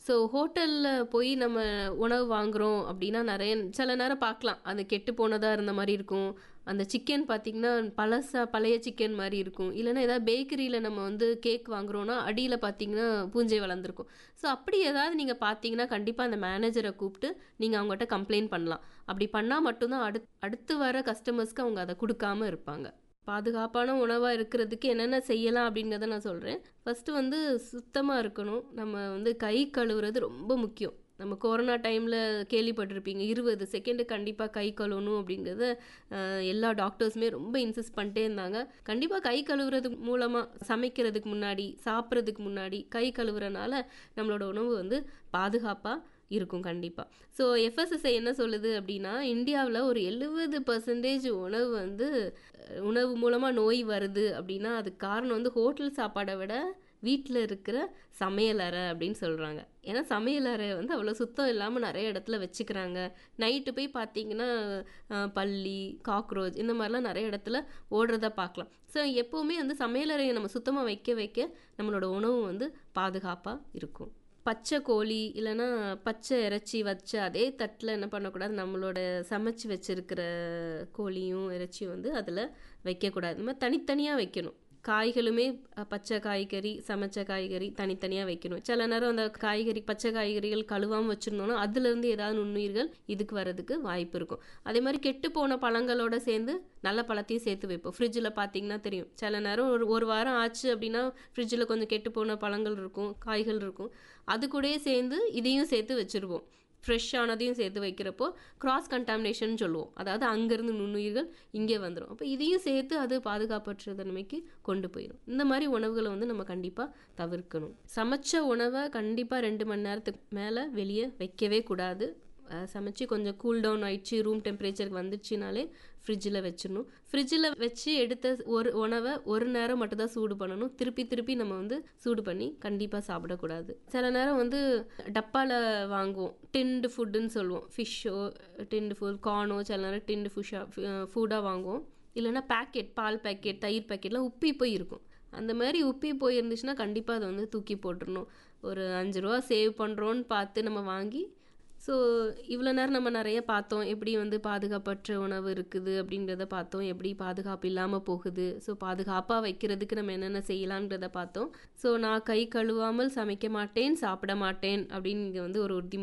so ஹோட்டலில் போய் நம்ம உணவு வாங்குறோம் அப்படின்னா நிறைய சில நேரம் பார்க்கலாம் அது கெட்டு போனதாக இருந்த மாதிரி இருக்கும் அந்த சிக்கன் பார்த்திங்கன்னா பழசா பழைய சிக்கன் மாதிரி இருக்கும் இல்லைன்னா ஏதாவது பேக்கரியில் நம்ம வந்து கேக் வாங்குறோன்னா அடியில் பார்த்தீங்கன்னா பூஞ்சை வளர்ந்துருக்கும் ஸோ அப்படி ஏதாவது நீங்கள் பார்த்தீங்கன்னா கண்டிப்பாக அந்த மேனேஜரை கூப்பிட்டு நீங்கள் அவங்ககிட்ட கம்ப்ளைண்ட் பண்ணலாம் அப்படி பண்ணால் மட்டும்தான் அடுத் அடுத்து வர கஸ்டமர்ஸ்க்கு அவங்க அதை கொடுக்காம இருப்பாங்க பாதுகாப்பான உணவாக இருக்கிறதுக்கு என்னென்ன செய்யலாம் அப்படிங்கிறத நான் சொல்கிறேன் ஃபஸ்ட்டு வந்து சுத்தமாக இருக்கணும் நம்ம வந்து கை கழுவுறது ரொம்ப முக்கியம் நம்ம கொரோனா டைமில் கேள்விப்பட்டிருப்பீங்க இருபது செகண்டு கண்டிப்பாக கை கழுவணும் அப்படிங்கிறத அஹ், எல்லா டாக்டர்ஸுமே ரொம்ப இன்சிஸ்ட் பண்ணிட்டே இருந்தாங்க கண்டிப்பாக கை கழுவுறது மூலமாக சமைக்கிறதுக்கு முன்னாடி சாப்பிட்றதுக்கு முன்னாடி கை கழுவுறனால நம்மளோட உணவு வந்து பாதுகாப்பாக இருக்கும் கண்டிப்பாக ஸோ எஃப்எஸ்எஸ்ஐ என்ன சொல்லுது அப்படின்னா இந்தியாவில் ஒரு எழுபது பர்சன்டேஜ் உணவு வந்து அஹ், உணவு மூலமாக நோய் வருது அப்படின்னா அதுக்கு காரணம் வந்து ஹோட்டல் சாப்பாடை விட வீட்டில் இருக்கிற சமையலறை அப்படின்னு சொல்கிறாங்க ஏன்னா சமையலறை வந்து அவ்வளோ சுத்தம் இல்லாமல் நிறைய இடத்துல வச்சுக்கிறாங்க நைட்டு போய் பார்த்தீங்கன்னா அஹ், பல்லி காக்ரோச் இந்த மாதிரிலாம் நிறைய இடத்துல ஓடுறத பார்க்கலாம் ஸோ எப்போவுமே வந்து சமையலறையை நம்ம சுத்தமாக வைக்க வைக்க நம்மளோட உணவு வந்து பாதுகாப்பாக இருக்கும் பச்சை கோழி இல்லைன்னா பச்சை இறைச்சி வச்ச அதே தட்டில் என்ன பண்ணக்கூடாது நம்மளோட சமைச்சு வச்சிருக்கிற கோழியும் இறைச்சியும் வந்து அதில் வைக்கக்கூடாது இந்த மாதிரி தனித்தனியாக வைக்கணும் காய்களுமே அஹ், பச்சை காய்கறி சமைச்ச காய்கறி தனித்தனியாக வைக்கணும் சில நேரம் அந்த காய்கறி பச்சை காய்கறிகள் கழுவாமல் வச்சுருந்தோம்னா அதுலேருந்து ஏதாவது நுண்ணுயிர்கள் இதுக்கு வர்றதுக்கு வாய்ப்பு இருக்கும் அதே மாதிரி கெட்டு போன பழங்களோட சேர்ந்து நல்ல பழத்தையும் சேர்த்து வைப்போம் ஃப்ரிட்ஜில் பார்த்தீங்கன்னா தெரியும் சில நேரம் ஒரு ஒரு வாரம் ஆச்சு அப்படின்னா ஃப்ரிட்ஜில் கொஞ்சம் கெட்டு போன பழங்கள் இருக்கும் காய்கள் இருக்கும் அது கூடயே சேர்ந்து இதையும் சேர்த்து வச்சுருவோம் ஃப்ரெஷ்ஷானதையும் சேர்த்து வைக்கிறப்போ கிராஸ் கண்டாமினேஷன் சொல்லுவோம் அதாவது அங்கேருந்து நுண்ணுயிர்கள் இங்கே வந்துடும் அப்போ இதையும் சேர்த்து அது பாதுகாப்பற்ற தன்மைக்கு கொண்டு போயிடும் இந்த மாதிரி உணவுகளை வந்து நம்ம கண்டிப்பாக தவிர்க்கணும் சமைச்ச உணவை கண்டிப்பாக ரெண்டு மணி நேரத்துக்கு மேலே வெளியே வைக்கவே கூடாது அஹ் சமைச்சு கொஞ்சம் கூல் டவுன் ஆயிடுச்சு ரூம் டெம்பரேச்சருக்கு வந்துச்சுனாலே ஃப்ரிட்ஜில் வச்சிடணும் ஃப்ரிட்ஜில் வச்சு எடுத்த ஒரு உணவை ஒரு நேரம் மட்டும் தான் சூடு பண்ணணும் திருப்பி திருப்பி நம்ம வந்து சூடு பண்ணி கண்டிப்பாக சாப்பிடக்கூடாது சில நேரம் வந்து டப்பாவில் வாங்குவோம் டின்டு ஃபுட்டுன்னு சொல்லுவோம் ஃபிஷ்ஷோ டின்டு ஃபுட் கார்னோ சில நேரம் டின்டு ஃபுஷ்ஷாக ஃபுட்டாக வாங்குவோம் இல்லைன்னா பேக்கெட் பால் பேக்கெட் தயிர் பேக்கெட்லாம் உப்பி போய் இருக்கும் அந்த மாதிரி உப்பி போயிருந்துச்சுன்னா கண்டிப்பாக அதை வந்து தூக்கி போட்டுடணும் ஒரு அஞ்சு ரூபா சேவ் பண்ணுறோன்னு பார்த்து நம்ம வாங்கி ஸோ இவ்வளோ நேரம் நம்ம நிறைய பார்த்தோம் எப்படி வந்து பாதுகாப்பற்ற உணவு இருக்குது அப்படின்றத பார்த்தோம் எப்படி பாதுகாப்பு இல்லாமல் போகுது ஸோ பாதுகாப்பாக வைக்கிறதுக்கு நம்ம என்னென்ன செய்யலான்றத பார்த்தோம் ஸோ நான் கை கழுவாமல் சமைக்க மாட்டேன் சாப்பிட மாட்டேன் அப்படின்னு இங்கே வந்து ஒரு உறுதி